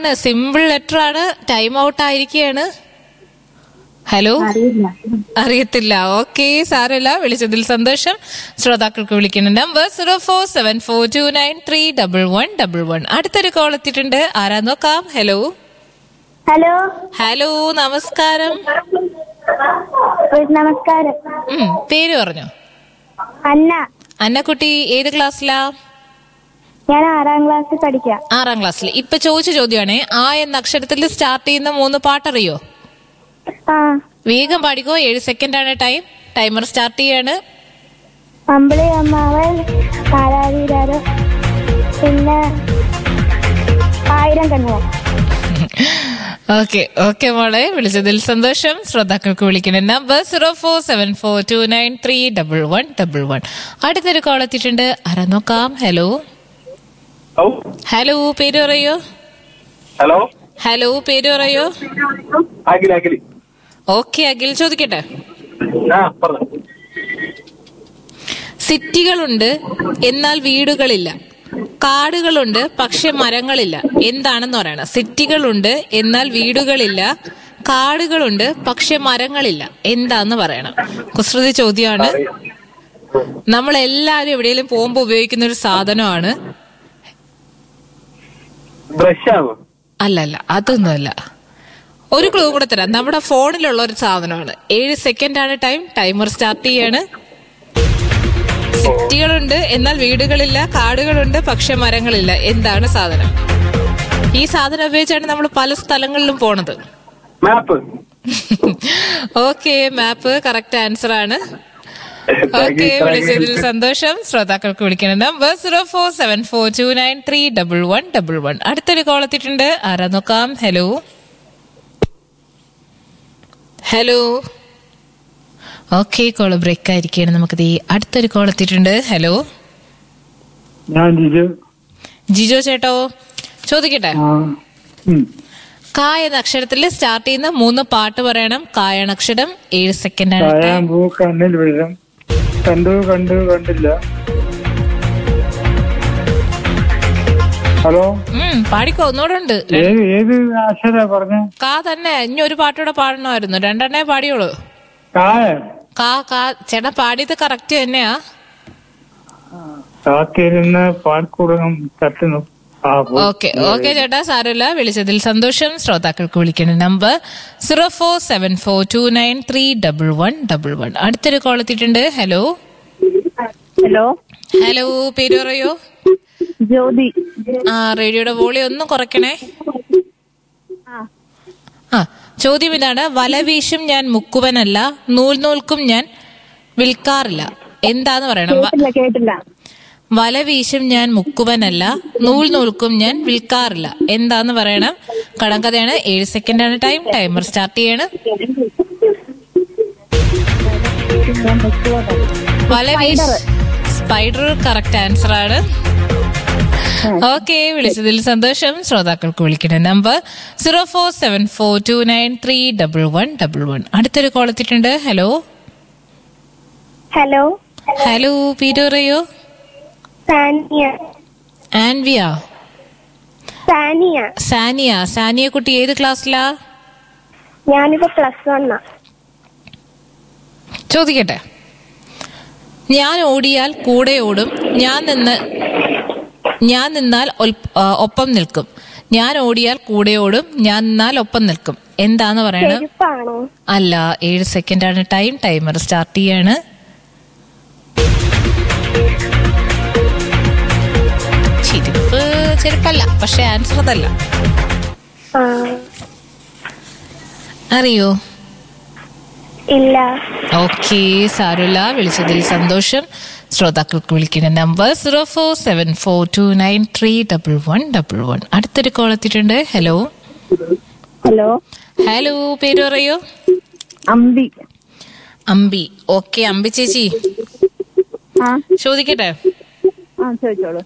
ആണ് simple letter ആണ് time out ആയിരിക്കുകയാണ് ഹലോ അറിയില്ല അറിയത്തില്ല ഓക്കെ സാരമില്ല വിളിച്ചതിൽ സന്തോഷം ശ്രോതാക്കൾക്ക് വിളിക്കുന്ന number zero four seven four two nine three double one double one അടുത്തൊരു കോൾ എത്തിയിട്ടുണ്ട് ആരാ നോക്കാം ഹലോ ഹലോ ഹലോ നമസ്കാരം നമസ്കാരം ഉം, പേര് പറഞ്ഞോ അന്ന അന്നക്കുട്ടി ഏത് ക്ലാസ്സിലാ ഞാൻ ആറാം ക്ലാസ്സിൽ പഠിക്കാം ആറാം ക്ലാസ്സിൽ ഇപ്പൊ ചോദിച്ച ചോദ്യമാണേ ആ എന്ന അക്ഷരത്തിൽ സ്റ്റാർട്ട് ചെയ്യുന്ന മൂന്ന് പാട്ടറിയോ ആ വേഗം പാടിക്കോ ഏഴ് സെക്കൻഡ് ആണ് ടൈം ടൈമർ സ്റ്റാർട്ട് ചെയ്യാണ് അമ്പിളി അമ്മാവൻ കാലാവീരാറ് പിന്നെ ആയിരം കണ്ണുക ഓക്കെ ഓക്കെ മോളെ വിളിച്ചതിൽ സന്തോഷം ശ്രോതാക്കൾക്ക് വിളിക്കുന്ന number zero four seven four two nine three double one double one അടുത്തൊരു കോൾ എത്തിയിട്ടുണ്ട് ആരാ നോക്കാം ഹലോ ഹലോ ഹലോ പേര് പറയോ ഹലോ ഹലോ പേര് പറയോ അഖിൽ അഖിൽ ഓക്കെ അഖിൽ ചോദിക്കട്ടെ ആ പറഞ്ഞു സിറ്റികളുണ്ട് എന്നാൽ വീടുകളില്ല കാടുകളുണ്ട് പക്ഷെ മരങ്ങളില്ല എന്താണെന്ന് പറയണം സിറ്റികളുണ്ട് എന്നാൽ വീടുകളില്ല കാടുകളുണ്ട് പക്ഷെ മരങ്ങളില്ല എന്താന്ന് പറയണം കുസൃതി ചോദ്യമാണ് നമ്മൾ എല്ലാവരും എവിടെയെങ്കിലും പോകുമ്പോൾ ഉപയോഗിക്കുന്ന ഒരു സാധനമാണ് ബ്രഷ് ആണോ അല്ലല്ല അതൊന്നുമല്ല ഒരു ക്ലൂ കൂടെ തരാം നമ്മുടെ ഫോണിലുള്ള ഒരു സാധനമാണ് ഏഴ് സെക്കൻഡ് ആണ് ടൈം ടൈമർ സ്റ്റാർട്ട് ചെയ്യാണ് സിറ്റികളുണ്ട് എന്നാൽ വീടുകളില്ല കാടുകളുണ്ട് പക്ഷെ മരങ്ങളില്ല എന്താണ് സാധനം ഈ സാധനം ഉപയോഗിച്ചാണ് നമ്മൾ പല സ്ഥലങ്ങളിലും പോണത് map okay map correct answer ആണ് ഓക്കെ വിളിച്ചതിൽ സന്തോഷം ശ്രോതാക്കൾക്ക് വിളിക്കണം number zero four seven four two nine three double one double one അടുത്തൊരു കോൾ എത്തിയിട്ടുണ്ട് ആരാ നോക്കാം hello hello okay call break ആയിരിക്കുകയാണ് നമുക്ക് ഈ അടുത്തൊരു കോൾ എത്തിയിട്ടുണ്ട് ഹലോ ഞാൻ ജിജു ജിജോ ചേട്ടോ ചോദിക്കട്ടെ ആ ഉം. കാ എന്ന അക്ഷരത്തിൽ സ്റ്റാർട്ട് ചെയ്യുന്ന മൂന്ന് പാട്ട് പറയണം കായണക്ഷരം ഏഴ് സെക്കൻഡ് ആണ് time. കായാമ്പൂ കണ്ണിൽ വിഴും കണ്ടു കണ്ടു കണ്ടില്ല ഹലോ ഉം, പാടിക്കോ ഒന്നുകൂടെ ഉണ്ട് ഏത് ഏത് അക്ഷര പറഞ്ഞ കാ തന്നെ ഇനി ഒരു പാട്ടൂടെ പാടണമായിരുന്നു രണ്ടെണ്ണേ പാടിയോളൂ കായ കാ കാ ചേട്ടാ പാടിയത് കറക്റ്റ് തന്നെയാ കാത്തിരുന്ന് പാൽക്കൂടകം തട്ടുന്നു ആ പോയി. ഓക്കെ ഓക്കെ ചേട്ടാ സാരമില്ല വിളിച്ചതിൽ സന്തോഷം ശ്രോതാക്കൾക്ക് വിളിക്കുന്ന number zero four seven four two nine three double one double one അടുത്തൊരു കോൾ എത്തിയിട്ടുണ്ട് ഹലോ ഹലോ ഹലോ പേര് പറയോ ജ്യോതി ആ റേഡിയോയുടെ വോളി ഒന്ന് കുറയ്ക്കണേ ആ ചോദ്യം ഇതാണ് വല വീശും ഞാൻ മുക്കുവനല്ല നൂൽ നൂൽക്കും ഞാൻ വിൽക്കാറില്ല എന്താന്ന് പറയണം വ- കേട്ടില്ല കേട്ടില്ല വല വീശും ഞാൻ മുക്കുവനല്ല നൂൽ നൂൽക്കും ഞാൻ വിൽക്കാറില്ല എന്താന്ന് പറയണം കടങ്കഥയാണ് ഏഴ് സെക്കൻഡ് ആണ് ടൈം ടൈമർ സ്റ്റാർട്ട് ചെയ്യാണ് വല വീശ് സ്പൈഡർ കറക്റ്റ് ആൻസർ ആണ് ഓക്കെ വിളിച്ചതിൽ സന്തോഷം ശ്രോതാക്കൾക്ക് വിളിക്കുന്ന number zero four seven four two nine three double one double one അടുത്തൊരു കോൾ എത്തിയിട്ടുണ്ട് ഹലോ ഹലോ ഹലോ പേര് പറയോ സാനിയ ആൻവിയ സാനിയ സാനിയ സാനിയ കുട്ടി ഏത് ക്ലാസ്സിലാ ഞാനിപ്പോ പ്ലസ് വണ്ണ ചോദിക്കട്ടെ ഞാൻ ഓടിയാൽ കൂടെ ഓടും ഞാൻ നിന്ന് ഞാൻ നിന്നാൽ ഒൽ- ആ, ഒപ്പം നിൽക്കും ഞാൻ ഓടിയാൽ കൂടെ ഓടും ഞാൻ നിന്നാൽ ഒപ്പം നിൽക്കും എന്താന്ന് പറയണം ചെരുപ്പാണോ അല്ല ഏഴ് സെക്കൻഡ് ആണ് ടൈം ടൈമർ സ്റ്റാർട്ട് ചെയ്യാണ് ചെരുപ്പ് ചെരുപ്പല്ല പക്ഷെ ആൻസർ അതല്ല ആ അറിയോ ഇല്ല ഓക്കെ സാരമില്ല വിളിച്ചതിൽ സന്തോഷം ശ്രോതാക്കൾക്ക് വിളിക്കുന്ന number zero four seven four two nine three double one double one അടുത്തൊരു കോൾ എത്തിയിട്ടുണ്ട് ഹലോ ഹലോ ഹലോ പേര് പറയോ അമ്പി അമ്പി ഓക്കെ അമ്പി ചേച്ചി ആ ചോദിക്കട്ടെ ആ ചോദിച്ചോളൂ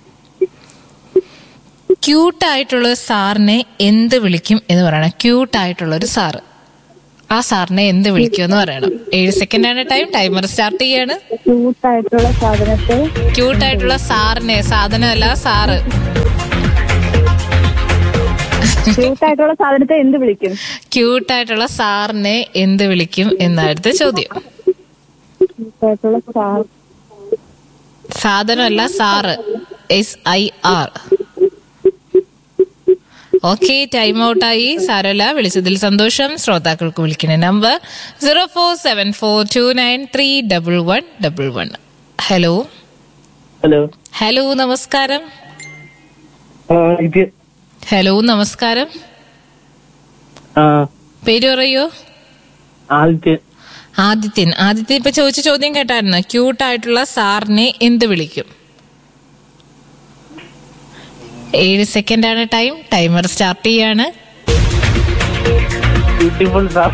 ക്യൂട്ടായിട്ടുള്ള സാറിനെ എന്ത് വിളിക്കും എന്ന് പറയണം ക്യൂട്ടായിട്ടുള്ള ഒരു സാറ് ആ സാറിനെ എന്ത് വിളിക്കും എന്ന് പറയണം ഏഴ് സെക്കൻഡ് ആണ് ടൈം ടൈമർ സ്റ്റാർട്ട് ചെയ്യാണ് ക്യൂട്ടായിട്ടുള്ള സാധനത്തെ ക്യൂട്ടായിട്ടുള്ള സാറിനെ സാധനമല്ല സാറ് ക്യൂട്ടായിട്ടുള്ള സാധനത്തെ എന്ത് വിളിക്കും ക്യൂട്ടായിട്ടുള്ള സാറിനെ എന്ത് വിളിക്കും എന്നായിരുന്നു ചോദ്യം ക്യൂട്ടായിട്ടുള്ള സാർ സാധനമല്ല sir S I R okay time ഔട്ടായി സാരല്ല വിളിച്ചതിൽ സന്തോഷം ശ്രോതാക്കൾക്ക് വിളിക്കുന്ന number zero four seven four two nine three double one double one hello hello hello നമസ്കാരം ഇത് ഹലോ നമസ്കാരം ആ പേര് പറയോ ആദ്യത്തെ ആദിത്യൻ ആദിത്യൻ ഇപ്പൊ ചോദിച്ച ചോദ്യം കേട്ടായിരുന്നു ക്യൂട്ടായിട്ടുള്ള സാറിനെ എന്ത് വിളിക്കും ഏഴ് സെക്കൻഡ് ആണ് ടൈം ടൈമർ സ്റ്റാർട്ട് ചെയ്യാണ് ബ്യൂട്ടിഫുൾ സാർ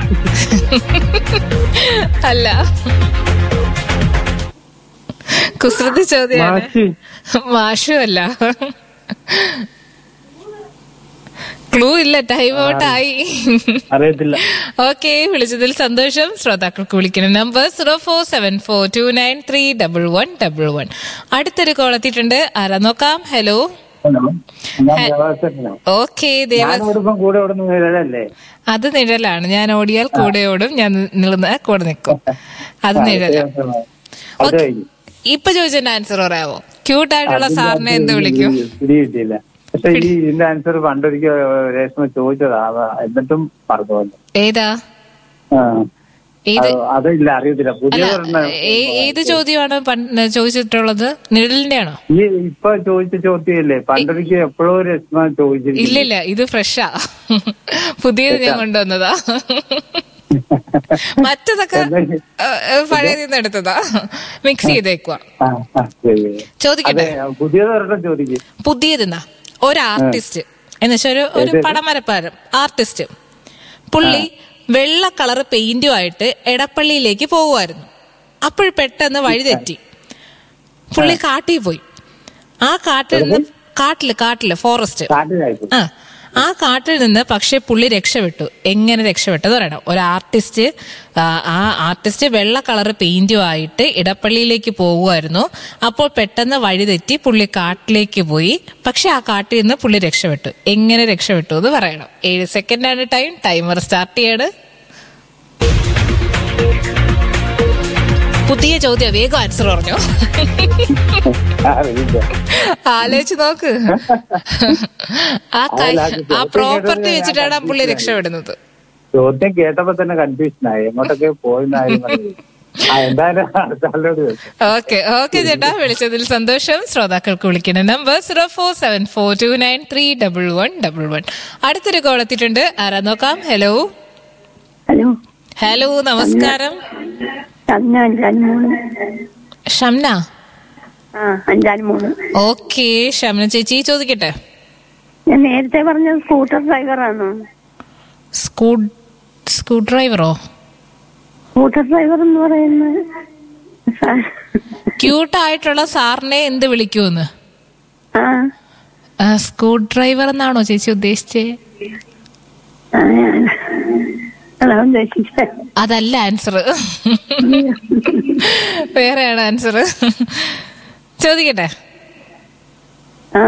അല്ല കുസൃതി ചോദ്യമാണ് മാഷ്. മാഷു അല്ല ക്ലൂ ഇല്ല ടൈം ഔട്ട് ആയി അറിയത്തില്ല ഓക്കെ വിളിച്ചതിൽ സന്തോഷം ശ്രോതാക്കൾക്ക് വിളിക്കുന്ന number zero four seven four two nine three double one double one അടുത്തൊരു കോൾ എത്തിയിട്ടുണ്ട് ആരാ നോക്കാം ഹലോ ഹലോ ഞാൻ ഹെ- ദേവാസനാണ് ഓക്കെ ദേവ ഞാനോടൊപ്പം കൂടെ ഓടുന്ന നിഴലല്ലേ അത് നിഴലാണ് ഞാൻ ഓടിയാൽ കൂടെ ഓടും ഞാൻ നിൽന്ന കൂടെ നിൽക്കും അത് നിഴല അത് ഓക്കെ ഇപ്പൊ ചോദിച്ചതിന്റെ ആൻസർ പറയാവോ ക്യൂട്ടായിട്ടുള്ള സാറിനെ എന്ത് വിളിക്കും പിടികിട്ടിയില്ല പക്ഷെ ഈ ഇതിന്റെ ആൻസർ പണ്ടൊരിക്കൽ രേഷ്മ ചോദിച്ചതാ അവ- എന്നിട്ടും മറന്നുപോകുന്നു ഏതാ ആ. ഏത് അത് അതില്ല അറിയത്തില്ല പുതിയ അല്ല ഏ- ഏത് ചോദ്യമാണ് പണ്ട് ചോദിച്ചിട്ടുള്ളത് നിഴലിന്റെ ആണോ ഈ ഇപ്പൊ ചോദിച്ച ചോദ്യമല്ലേ പണ്ടൊരിക്കൽ എപ്പോഴോ രശ്മ ചോദിച്ചിരിക്കുന്നു ഇല്ലില്ല ഇത് ഫ്രഷാ പുതിയത് ഞാൻ കൊണ്ടുവന്നതാ മറ്റതൊക്കെ ഏ, ഏ, പഴയതിൽ നിന്ന് എടുത്തതാ മിക്സ് ചെയ്തേക്കുവാ ആ, ആ, ശരി. ചോദിക്കട്ടെ അതെ പുതിയത് ഒരെണ്ണം ചോദിക്കും പുതിയതെന്നാ ഒരു ആർട്ടിസ്റ്റ് എന്നുവെച്ചാൽ ഒരു ഒരു പടമരപ്പാരം ആർട്ടിസ്റ്റ് പുള്ളി വെള്ള കളർ പെയിന്റുമായിട്ട് എടപ്പള്ളിയിലേക്ക് പോകുമായിരുന്നു അപ്പോൾ പെട്ടെന്ന് വഴിതെറ്റി പുള്ളി കാട്ടിൽ പോയി ആ കാട്ടിൽ നിന്ന് കാട്ടില് കാട്ടില് ഫോറസ്റ്റ് കാട്ടിലായിപ്പോ ആ ആ കാട്ടിൽ നിന്ന് പക്ഷെ പുള്ളി രക്ഷപ്പെട്ടു എങ്ങനെ രക്ഷപ്പെട്ടത് പറയണം ഒരു ആർട്ടിസ്റ്റ് ആ, ആ ആർട്ടിസ്റ്റ് വെള്ള കളർ പെയിന്റുമായിട്ട് ഇടപ്പള്ളിയിലേക്ക് പോകുമായിരുന്നു അപ്പോൾ പെട്ടെന്ന് വഴിതെറ്റി പുള്ളി കാട്ടിലേക്ക് പോയി പക്ഷെ ആ കാട്ടിൽ നിന്ന് പുള്ളി രക്ഷപ്പെട്ടു എങ്ങനെ രക്ഷപ്പെട്ടു എന്ന് പറയണം ഏഴ് സെക്കൻഡ് ആണ് ടൈം ടൈമർ സ്റ്റാർട്ട് ചെയ്യാണ് പുതിയ ചോദ്യം വേഗം ആൻസർ പറഞ്ഞോ അറിയില്ല ആലോചിച്ച് നോക്ക് ആ കൈ അല്ല, അത് ആ ചോദ്യം പ്രോപ്പർട്ടി കേട്ടത് വെച്ചിട്ടാണ് ഞാൻ പുള്ളി confused രക്ഷപ്പെടുന്നത് ചോദ്യം കേട്ടപ്പോ തന്നെ കൺഫ്യൂഷൻ ആയി എങ്ങോട്ടൊക്കെ പോയെന്നായിരുന്നു ആ എന്തായാലും അടുത്താളോട് ചോദിച്ചു ഓക്കെ ഓക്കെ ചേട്ടാ വിളിച്ചതിൽ സന്തോഷം ശ്രോതാക്കൾക്ക് വിളിക്കുന്ന number zero four seven four two nine three double one double one അടുത്തൊരു കോൾ എത്തിയിട്ടുണ്ട് ആരാ നോക്കാം ഹലോ ഹലോ ഹലോ നമസ്കാരം ഷംന അഞ്ചാൻ മൂന്ന് ഷംന ആ അഞ്ചാൻ മൂന്ന് ഓക്കെ ഷംന ചേച്ചി ചോദിക്കട്ടെ ഞാൻ നേരത്തെ പറഞ്ഞ സ്കൂട്ടർ ഡ്രൈവറാണോ സ്കൂ സ്കൂ ഡ്രൈവറോ സ്കൂട്ടർ ഡ്രൈവർ എന്ന് പറയുന്നത് സാ- ക്യൂട്ടായിട്ടുള്ള സാറിനെ എന്ത് വിളിക്കൂന്ന് ആ സ്കൂ ഡ്രൈവർ എന്നാണോ ചേച്ചി ഉദ്ദേശിച്ചേ ആ, അതാ ഉദ്ദേശിച്ചത് അതല്ല ആൻസർ വേറെയാണ് ആൻസർ ചോദിക്കട്ടെ ആ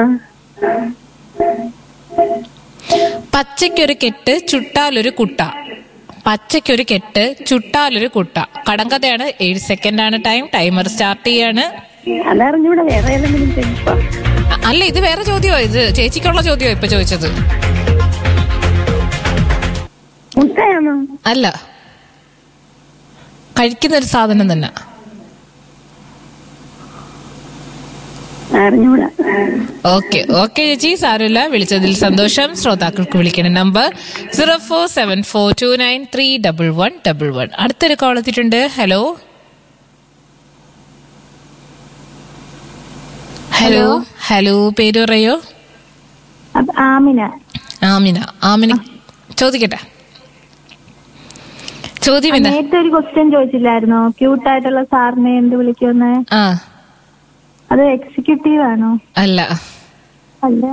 പച്ചയ്ക്കൊരു കെട്ട് ചുട്ടാലൊരു കുട്ട പച്ചയ്ക്കൊരു കെട്ട് ചുട്ടാലൊരു കുട്ട കടങ്കഥയാണ് ഏഴ് സെക്കൻഡ് ആണ് ടൈം ടൈമർ സ്റ്റാർട്ട് ചെയ്യാണ് അതറിഞ്ഞൂടെ വേറെ ഏതെങ്കിലും ചോദിച്ചോ അ- അല്ല ഇത് വേറെ ചോദ്യമോ ഇത് ചേച്ചിക്കുള്ള ചോദ്യമോ ഇപ്പൊ ചോദിച്ചത് മുട്ടയാണോ അല്ല കഴിക്കുന്ന ഒരു സാധനം തന്നെ അറിഞ്ഞൂടാ ഓക്കെ ഓക്കെ ചേച്ചി സാരമില്ല വിളിച്ചതിൽ സന്തോഷം ശ്രോതാക്കൾക്ക് വിളിക്കുന്ന number zero four seven four two nine three double one double one അടുത്തൊരു കോൾ എത്തിയിട്ടുണ്ട് ഹലോ ഹലോ ഹലോ പേര് പറയോ അപ്പൊ ആമിന ആമിന ആമിന ചോദിക്കട്ടെ ചോദ്യം എന്താ നേരത്തെ ഒരു ക്വസ്റ്റ്യൻ ചോദിച്ചില്ലായിരുന്നോ ക്യൂട്ടായിട്ടുള്ള സാറിനെ എന്ത് വിളിക്കുമെന്ന് ആ അത് എക്സിക്യൂട്ടീവ് ആണോ അല്ല അല്ല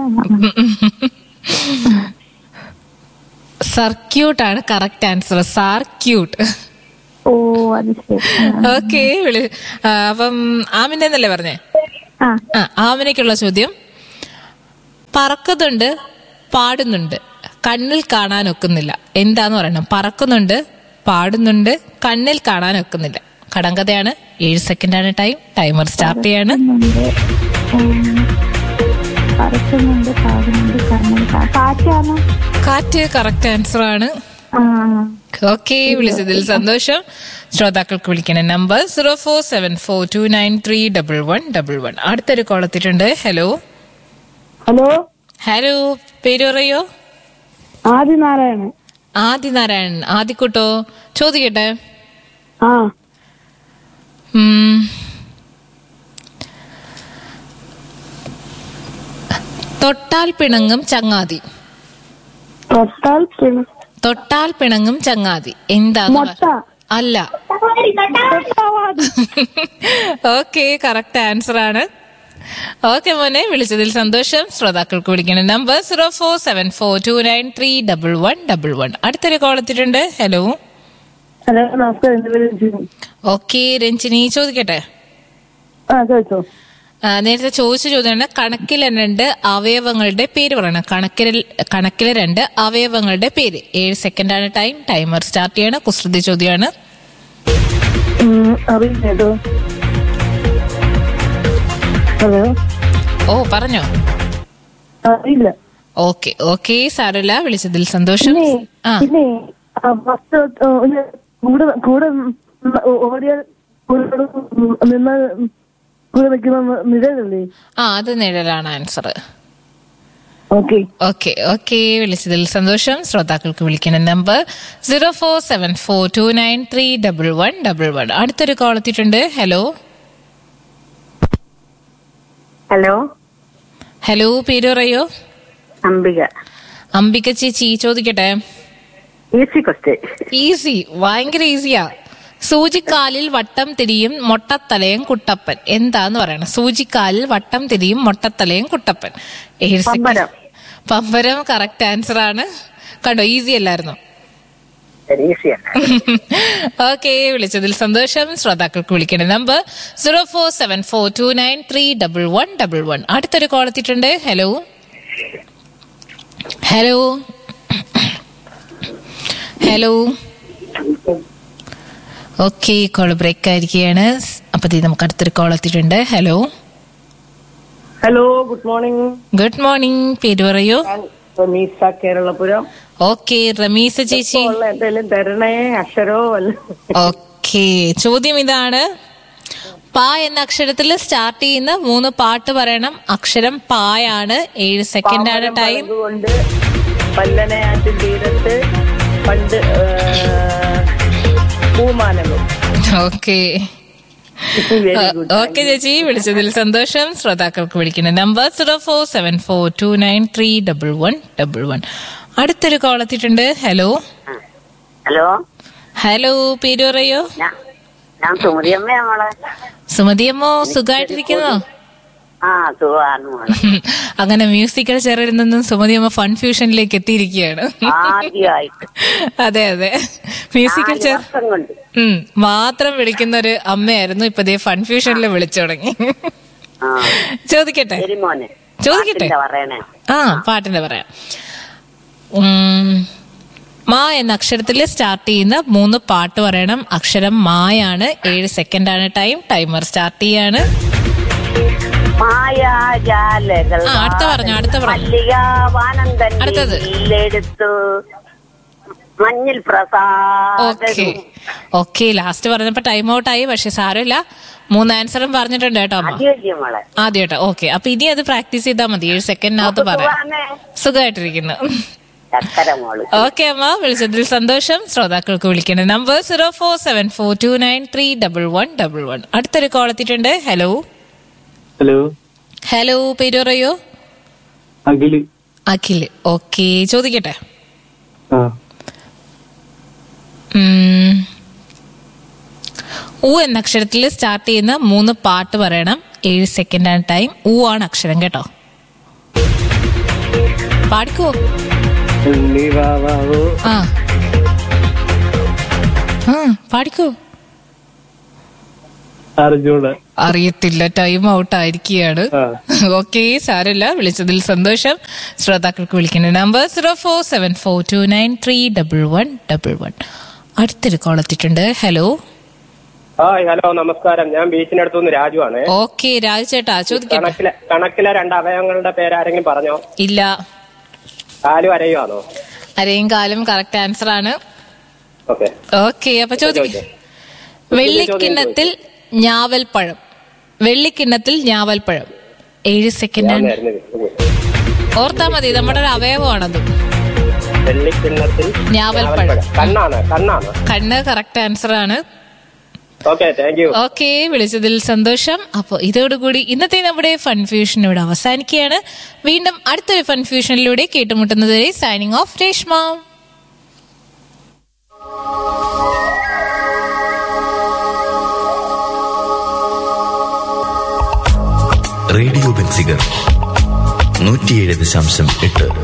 സർക്യൂട്ട് ആണ് കറക്റ്റ് ആൻസർ സാർക്യൂട്ട് ഓ അത് ശരി ഓക്കെ വിളി ആ, അപ്പം ആമിന്റെ എന്നല്ലേ പറഞ്ഞേ ആ ആ ആമിനയ്ക്കുള്ള ചോദ്യം പറക്കുന്നുണ്ട് പാടുന്നുണ്ട് കണ്ണിൽ കാണാൻ ഒക്കുന്നില്ല എന്താന്ന് പറയണം പറക്കുന്നുണ്ട് പാടുന്നുണ്ട് കണ്ണിൽ കാണാൻ ഒക്കുന്നില്ല കടങ്കഥയാണ് ഏഴ് സെക്കൻഡാണ് ടൈം ടൈമർ സ്റ്റാർട്ട് ചെയ്യാണ് പറക്കുന്നുണ്ട് പാടുന്നുണ്ട് കണ്ണുണ്ട് കാറ്റാണോ കാറ്റ് കറക്റ്റ് ആൻസർ ആണ് ആ ഓക്കെ വിളിച്ചതിൽ സന്തോഷം ശ്രോതാക്കൾക്ക് വിളിക്കണ number zero four seven four two nine three double one double one അടുത്തൊരു കോൾ എത്തിയിട്ടുണ്ട് ഹലോ ഹലോ ഹലോ പേര് പറയോ ആദിനാരായണൻ ആദിനാരായണൻ ആദിക്കുട്ടോ ചോദിക്കട്ടെ ആ ഉം. തൊട്ടാൽ പിണങ്ങും ചങ്ങാതി തൊട്ടാൽ പിണ- തൊട്ടാൽ പിണങ്ങും ചങ്ങാതി എന്താന്ന് പറ- മൊട്ട. അല്ല തൊട്ടാവാതി. ഓക്കെ കറക്റ്റ് ആൻസർ ആണ് ഓക്കെ മോനെ വിളിച്ചതിൽ സന്തോഷം ശ്രോതാക്കൾക്ക് വിളിക്കുന്ന number zero four seven four two nine three double one double one അടുത്തൊരു കോൾ എത്തിയിട്ടുണ്ട് ഹലോ ഹലോ നമസ്കാരം എന്റെ പേര് ജിനു. ഓക്കെ രഞ്ജിനി ചോദിക്കട്ടെ ആ ചോദിച്ചോ ആ, നേരത്തെ ചോദിച്ച ചോദ്യമാണ് കണക്കിലെ രണ്ട് അവയവങ്ങളുടെ പേര് പറയണം കണക്കിലെ കണക്കിലെ രണ്ട് അവയവങ്ങളുടെ പേര് ഏഴ് സെക്കൻഡ് ആണ് ടൈം ടൈമർ സ്റ്റാർട്ട് ചെയ്യണം കുസൃതി ചോദ്യമാണ് ഉം, അറിയില്ല കേട്ടോ ഹലോ ഓ പറഞ്ഞോ അറിയില്ല ഓക്കെ ഓക്കെ സാരല്ല വിളിച്ചതിൽ സന്തോഷം പിന്നെ ആ പിന്നെ ഫസ്റ്റ് കൂടെ കൂടെ ഉം, ഓടിയ കൂടെ നിന്ന് കൂടെ നിൽക്കുന്ന നിഴലല്ലേ ആ അത് നിഴലാണ് ആൻസർ ഓക്കെ ഓക്കെ ഓക്കെ വിളിച്ചതിൽ സന്തോഷം ശ്രോതാക്കൾക്ക് വിളിക്കുന്ന number zero four seven four two nine three double one double one അടുത്തൊരു കോൾ എത്തിയിട്ടുണ്ട് ഹലോ ഹലോ ഹലോ പേര് പറയോ അംബിക അംബിക ചേച്ചി ചോദിക്കട്ടെ ഈസി ക്വസ്റ്റ്യൻ ഈസി ഭയങ്കര ഈസിയാ സൂചിക്കാലിൽ വട്ടം തിരിയും മൊട്ടത്തലയും കുട്ടപ്പൻ എന്താന്ന് പറയണം സൂചിക്കാലിൽ വട്ടം തിരിയും മൊട്ടത്തലയും കുട്ടപ്പൻ ഏഴ് second. പമ്പരം. പമ്പരം കറക്റ്റ് ആൻസർ ആണ് കണ്ടോ ഈസി അല്ലായിരുന്നു ഈസിയാണ് ഓക്കെ വിളിച്ചതിൽ സന്തോഷം ശ്രോതാക്കൾക്ക് വിളിക്കേണ്ട number zero four seven four two nine three double one double one അടുത്തൊരു കോൾ എത്തിയിട്ടുണ്ട് hello hello hello okay call break ആയിരിക്കുകയാണ് അപ്പൊ ദേ നമുക്ക് അടുത്തൊരു കോൾ എത്തിയിട്ടുണ്ട് hello hello good morning good morning പേര് പറയൂ റമീസ കേരളപുരം ഓക്കെ റമീസ ചേച്ചി ഉള്ള എന്തെങ്കിലും തരണേ അക്ഷരോ വല്ല ഓക്കെ ചോദ്യം ഇതാണ് പ എന്ന അക്ഷരത്തിൽ സ്റ്റാർട്ട് ചെയ്യുന്ന മൂന്ന് പാട്ട് പറയണം അക്ഷരം പായാണ് ഏഴ് സെക്കൻഡ് ആണ് ടൈം കൊണ്ട് പല്ലനയാറ്റിൻ തീരത്ത് പണ്ട് പൂമാനവും ഓക്കെ വെരി ഗുഡ് ഓക്കെ ചേച്ചി വിളിച്ചതിൽ സന്തോഷം ശ്രോതാക്കൾക്ക് വിളിക്കുന്ന number zero four seven four two nine three double one double one അടുത്തൊരു കോൾ എത്തിയിട്ടുണ്ട് ഹലോ ഹലോ ഹലോ പേര് പറയോ ഞാൻ ഞാൻ സുമതിയമ്മ മോളെ സുമതിയമ്മോ സുഖമായിട്ടിരിക്കുന്നോ ആ സുഖമാണ് മോളെ അങ്ങനെ മ്യൂസിക്കൽ ചെറിൽ നിന്നും സുമതിയമ്മ ഫൺ ഫ്യൂഷനിലേക്ക് എത്തിയിരിക്കുകയാണ് ആദ്യമായിട്ട് അതെ അതെ മ്യൂസിക്കൽ നാല് ചെയർ വർഷം കൊണ്ട് ഉം മാത്രം വിളിക്കുന്ന ഒരു അമ്മയായിരുന്നു ഇപ്പൊ ദേ ഫൺ ഫ്യൂഷനിൽ വിളിച്ചു തുടങ്ങി ആ ചോദിക്കട്ടെ ശരി മോനെ ചോദിക്കട്ടെ പാട്ടിന്റെ പറയണേ ആ പാട്ടിന്റെ പറയാം ഉം, മാ എന്ന അക്ഷരത്തിൽ സ്റ്റാർട്ട് ചെയ്യുന്ന മൂന്ന് പാട്ട് പറയണം അക്ഷരം മായാണ് ഏഴ് സെക്കൻഡ് ആണ് ടൈം ടൈമർ സ്റ്റാർട്ട് ചെയ്യാണ് മായാജാലകൾ ആ, അടുത്ത പറഞ്ഞോ, അടുത്ത പറഞ്ഞോ. മല്ലികാവാനന്ദൻ അടുത്തത്. എടുത്തു മഞ്ഞിൽ ഓക്കെ പ്രസാദ ഓക്കെ ലാസ്റ്റ് പറഞ്ഞപ്പോ ടൈം ഔട്ട് ആയി പക്ഷെ സാരമില്ല മൂന്ന് ആൻസറും പറഞ്ഞിട്ടുണ്ട് കേട്ടോ അമ്മ അടിയല്ലേ മോളെ ആദ്യമായിട്ട് ഓക്കെ അപ്പൊ ഇനി അത് പ്രാക്ടീസ് ചെയ്താൽ മതി ഏഴ് സെക്കൻഡിനകത്ത് പറയാം സുഖാണേ? സുഖമായിട്ടിരിക്കുന്നു ചക്കര മോള് ഓക്കെ അമ്മ വിളിച്ചതിൽ സന്തോഷം ശ്രോതാക്കൾക്ക് വിളിക്കേണ്ട number zero four seven four two nine three double one double one അടുത്തൊരു കോൾ എത്തിയിട്ടുണ്ട് ഹലോ ഹലോ ഹലോ പേര് പറയോ അഖില് അഖിൽ ഓക്കെ ചോദിക്കട്ടെ ആ ഉം. ഊ എന്ന അക്ഷരത്തിൽ സ്റ്റാർട്ട് ചെയ്യുന്ന മൂന്ന് പാട്ട് പറയണം ഏഴ് സെക്കൻഡ് ആണ് ടൈം ഊ ആണ് അക്ഷരം കേട്ടോ പാടിക്കോ ഉള്ളി വാവാവോ ആ ആ പാടിക്കോ അർജുന അറിയത്തില്ല ടൈം ഔട്ട് ആയിരിക്കുകയാണ് ആ. ഓക്കെ സാരല്ല വിളിച്ചതിൽ സന്തോഷം ശ്രോതാക്കൾക്ക് വിളിക്കുന്ന number zero four seven four two nine three double one double one അടുത്തൊരു കോൾ എത്തിയിട്ടുണ്ട് ഹലോ ഹായ് ഹലോ നമസ്കാരം ഞാൻ ബീച്ചിനടുത്തു നിന്ന് രാജു ആണ് ഓക്കെ രാജു ചേട്ടാ ചോദിക്കട്ടെ കണക്കിലെ കണക്കിലെ രണ്ട് അവയവങ്ങളുടെ പേര് ആരെങ്കിലും പറഞ്ഞോ ഇല്ല കാലും അരയുവാണോ അരയും കാലും കറക്റ്റ് ആൻസർ ആണ് ഓക്കെ ഓക്കെ അപ്പൊ ചോദിക്കേ വെള്ളിക്കിണ്ണത്തിൽ ഞാവൽപ്പഴം വെള്ളിക്കിണ്ണത്തിൽ ഞാവൽപ്പഴം ഏഴ് സെക്കൻഡ് ആണ് ഓർത്താ മതി നമ്മുടെ ഒരു അവയവമാണത് വെള്ളിക്കിണ്ണത്തിൽ ഞാവൽപ്പഴം. കണ്ണാണ് കണ്ണാണ് കണ്ണ് കറക്റ്റ് ആൻസർ ആണ് ഓക്കെ താങ്ക് യു ഓക്കെ വിളിച്ചതിൽ സന്തോഷം അപ്പോൾ ഇതോടുകൂടി ഇന്നത്തെ നമ്മുടെ ഫൺഫ്യൂഷൻ ഇവിടെ അവസാനിക്കുകയാണ് വീണ്ടും അടുത്തൊരു ഫൺഫ്യൂഷനിലൂടെ കേട്ടുമുട്ടുന്നതുവരെ signing off Reshma radio Benziger നൂറ്റിയേഴ് ദശാംശം എട്ട്